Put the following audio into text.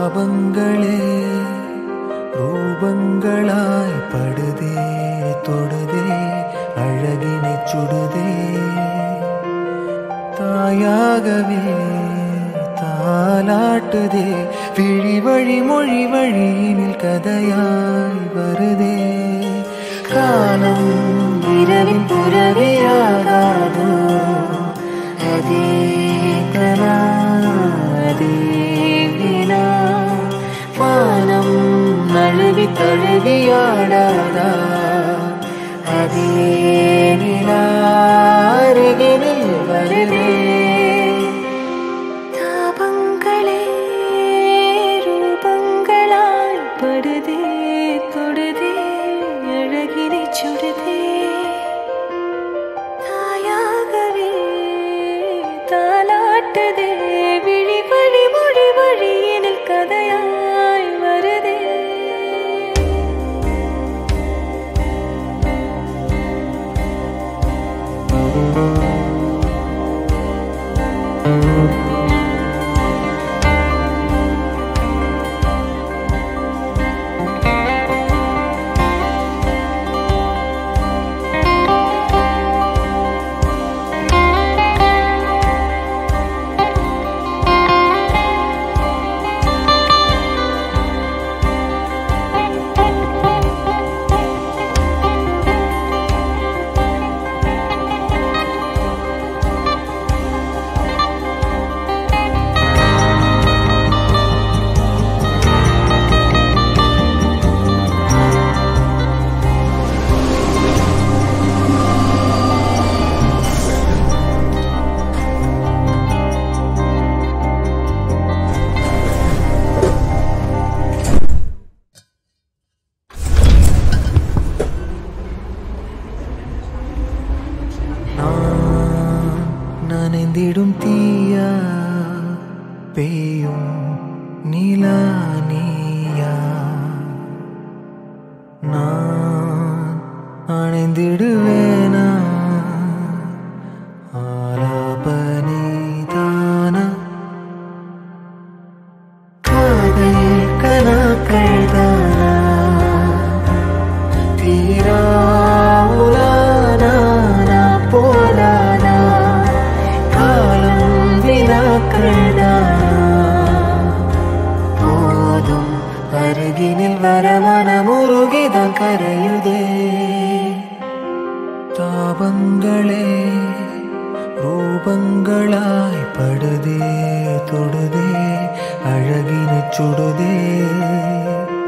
தாபங்களே ரூபங்களாய் படுதே தொடுதே அழகினை சுடுதே தாயாகவே தாலாட்டுதே விழி வழி மொழி வழியினில் கதையாய் வருதே காலம் இரவின் புறவியாகாதோ அதே கனா அதே வினா வானம் நழுவி தழுவியாடாதா அதே நிலா அருகினில் வருதே தாபங்களே ரூபங்களாய் படுதே தொடுதே அழகினை சுடுதே தாயாகவே தாலாட்டுதே விழி வழி மொழி வழியினில் கதையாய் வருதே நான் நனைந்திடும் தீயா பெய்யும் நிலா நீயா நான் அணைந்திடுவேனா ஆலாபனிதானா காதல் கனாக்கள் தானா தீரா உலானா போலானா காலம் வினாக்கள்தானா போதும் அருகினில் வர மனமுருகிதான் கரையுதே தாபங்களே ரூபங்களாய் படுதே தொடுதே அழகினை சுடுதே